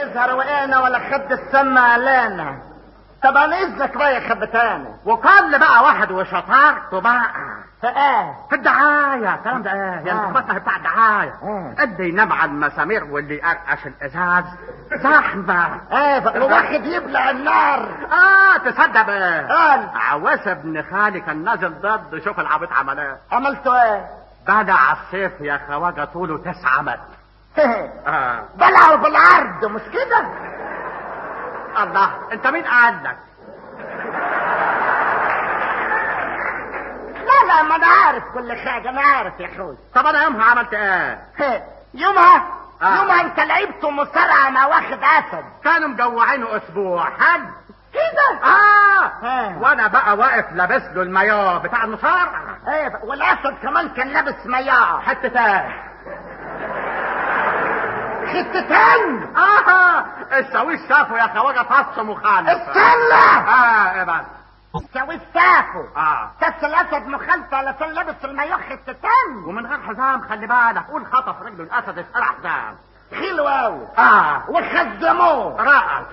يظهر وقعنا ولا خد السما علينا طب انا اذنك بقى يا خبتاني وكل بقى واحد وشطارته بقى فايه في الدعاية الكلام ده ايه يا آه. انتخاباتنا بتاع الدعاية آه. ادي ينام على المسامير واللي يقرقش الازاز زحمة ايه بقى وواحد يبلع النار اه تصدق بقى قال عواس ابن خالي كان نازل ضد شوف العبيط عمل ايه عملتوا ايه بدع الصيف يا خواجه طوله تسعة متر اه بلعوا بالعرض مش كده الله انت مين قال لك لا لا ما انا عارف كل حاجه انا عارف يا اخوي طب انا يومها عملت ايه يومها آه. يومها انت لعبت مصارعه مع واحد اسد كانوا مجوعينه اسبوع حد كده اه آه. وانا بقى واقف لابس له المايو بتاع المصارعه ايه بقى. والاسد كمان كان لابس مياه حتى تاني حتتين اه الشاويش شافه يا خواجه فص مخالف استنى اه ايه بس سوي السافو اه بس الاسد مخالفه علشان لابس المايوه حتتين ومن غير حزام خلي بالك قول خطف رجله الاسد اتقلع حزام حلو قوي اه وخزموه رقص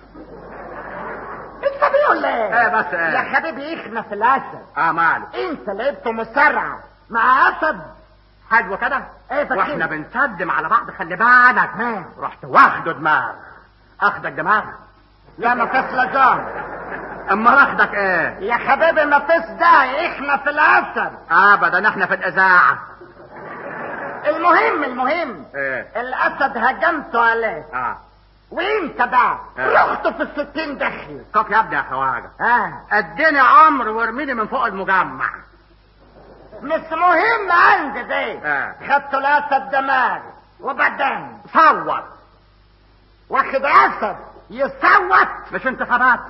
انت بيقول ايه ايه بس ايه يا حبيبي احنا في الاسد اه ماله انت لعبت مصارعه مع اسد حلو كده ايه فاكر واحنا بنسدم على بعض خلي بالك ها. رحت واخده دماغ اخدك دماغ لا ما فيش لزوم اما اخدك ايه يا حبيبي ما فيش داعي احنا في الاسد ابدا احنا في الاذاعه المهم المهم ايه الاسد هجمته عليه اه وانت بقى اه. رحت في الستين دخل طب يا ابني يا خواجه اه اديني عمر وارميني من فوق المجمع مش مهم عندي دي اه. خدت الاسد دماغ وبعدين صوت واخد اسد يصوت مش انتخابات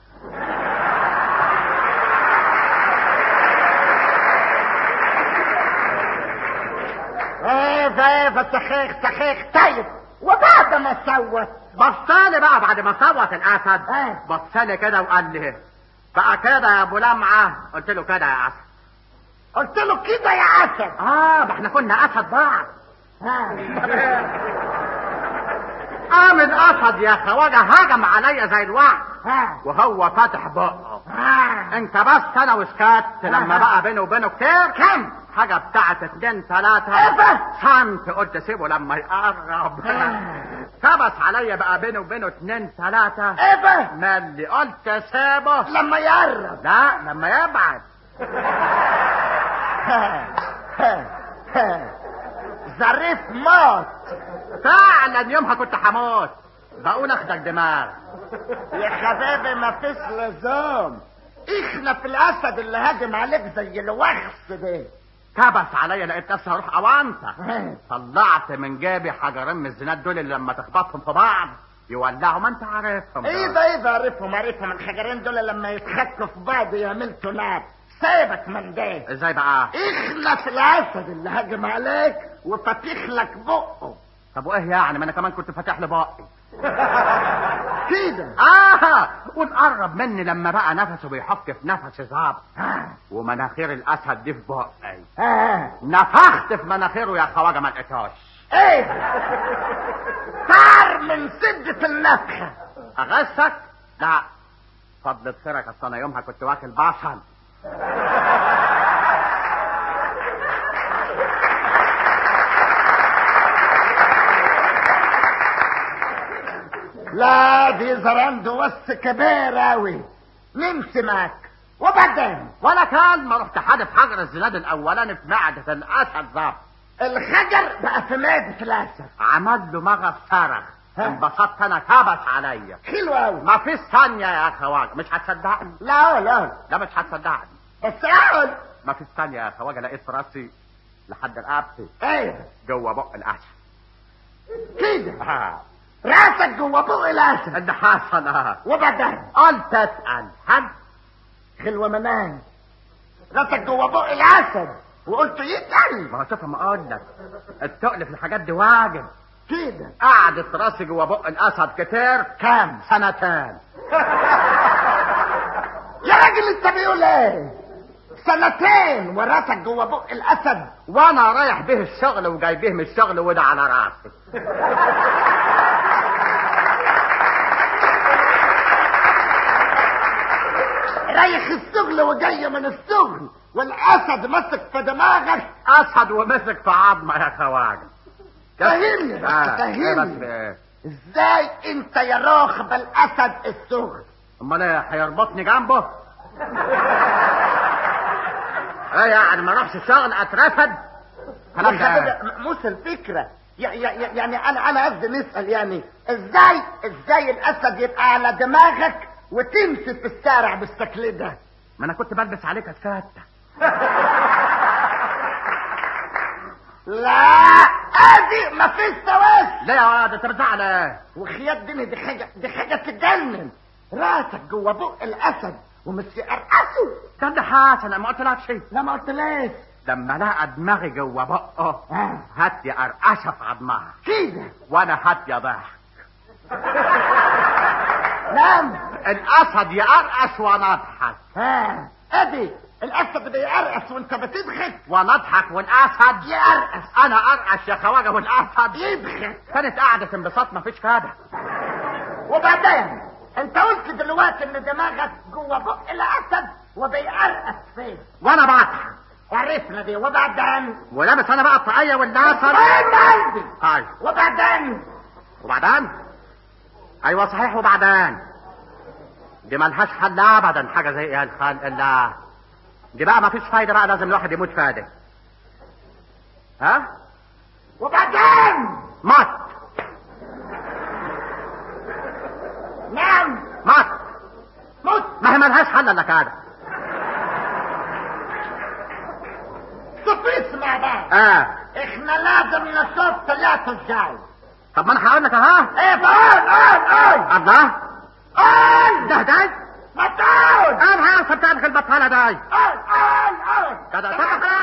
ايه ايه سخيخ سخيخ طيب وبعد ما صوت بصالي بقى بعد ما صوت الاسد اه. بصالي كده وقال لي بقى كده يا ابو لمعه قلت له كده يا اسد قلت له كده يا اسد اه ما احنا كنا اسد بعض ها. قام الاسد يا خواجه هجم عليا زي الوعد ها. وهو فاتح بقه ها. انت بس انا وسكت لما آه. بقى بينه وبينه كتير كم حاجة بتاعت اتنين تلاتة ايه ده؟ سنت قلت سيبه لما يقرب آه. كبس عليا بقى بينه وبينه اتنين تلاتة ايه ده مالي قلت سيبه لما يقرب لا لما يبعد ظريف موت فعلا يومها كنت هموت بقول اخدك دماغ يا حبيبي ما فيش لزوم احنا في الاسد اللي هاجم عليك زي الوخس ده كبس عليا لقيت نفسي هروح اوانطه طلعت من جيبي حجرين من الزناد دول اللي لما تخبطهم في بعض يولعوا ما انت عارفهم ايه دول. ده ايه ده عارفهم عارفهم الحجرين دول لما يتخكوا في بعض يعملوا تناب سيبك من ده ازاي بقى احنا في الاسد اللي هاجم عليك وفاتح لك بقه طب وايه يعني ما انا كمان كنت فاتح لي بقي كده اه وتقرب مني لما بقى نفسه بيحك في نفسي ظابط ومناخير الاسد دي في بقي اه نفخت في مناخيره يا خواجه ما لقيتهاش ايه طار من سدة النفخة اغسك لا فضلت خيرك اصل انا يومها كنت واكل بصل لا دي عنده وس كبير اوي نمشي معاك وبعدين ولا كان ما رحت حادف حجر الزناد الاولاني في معدة الاسد ظابط الخجر بقى في معدة الاسد عمل له مغص صرخ ها. انبسطت انا كبس عليا حلو اوي ما فيش ثانية يا خواجه مش هتصدقني لا لا لا مش هتصدقني بس اقعد ما فيش ثانية يا خواجه لقيت راسي لحد رقبتي ايه جوه بق الاسد كده آه. راسك جوه بق الاسد اللي حصل اه وبعدين قلت اسال حد خلوة منان راسك جوه بق الاسد وقلت يتقل ما هو شوف ما اقول لك التقل في الحاجات دي واجب كده قعدت راسي جوه بق الاسد كتير كام سنتين يا راجل انت بيقول ايه سنتين وراسك جوه بق الاسد وانا رايح به الشغل وجاي به من الشغل وده على راسي رايح الشغل وجاي من الشغل والاسد مسك في دماغك اسد ومسك في عظمه يا خواجه فهمني بس آه، إيه بس فهمني إيه؟ ازاي انت يا راغب الاسد الشغل امال ايه هيربطني جنبه ايه يعني ما اروحش الشغل اترفد كلام يا ده حبيبي مش الفكرة يع- يع- يع- يعني انا انا قصدي نسأل يعني ازاي ازاي الاسد يبقى على دماغك وتمشي في الشارع بالشكل ده ما انا كنت بلبس عليك الفتة لا ادي ما فيش توازن ليه يا واد انت بتزعل ايه وخيات دني دي حاجة دي حاجة تجنن راسك جوه بق الاسد ومش يقرقصه ده ده حسن انا ما قلتلكش شيء لا ما قلتلاش لما لقى دماغي جوه بقه آه. هات يا قرقشه في عظمها كده وانا هات يا ضحك نعم الاسد يقرقش وانا اضحك ها ادي الاسد بيقرقص وانت بتضحك وانا اضحك والاسد يقرقص انا ارقش يا خواجه والاسد يضحك كانت قاعده انبساط مفيش كده وبعدين انت قلت دلوقتي ان دماغك جوه بق الاسد وبيقرقص فيه وانا بضحك عرفنا دي وبعدين ولابس انا بقى الطاقيه والاسد وين عندي هاي وبعدين وبعدين ايوه صحيح وبعدين دي ملهاش حل ابدا حاجه زي ايه الخلق الله دي بقى مفيش فايده بقى لازم الواحد يموت فاده ها وبعدين مات نعم مات موت ما هي ملهاش حل الا كده تفيس مع بعض اه احنا لازم نصوت ثلاثة الجاي طب ما انا هقول لك اهو ايه قول قول قول الله قول ده ده ما تقول انا عارف بتاعتك البطاله ده قول قول قول كده كده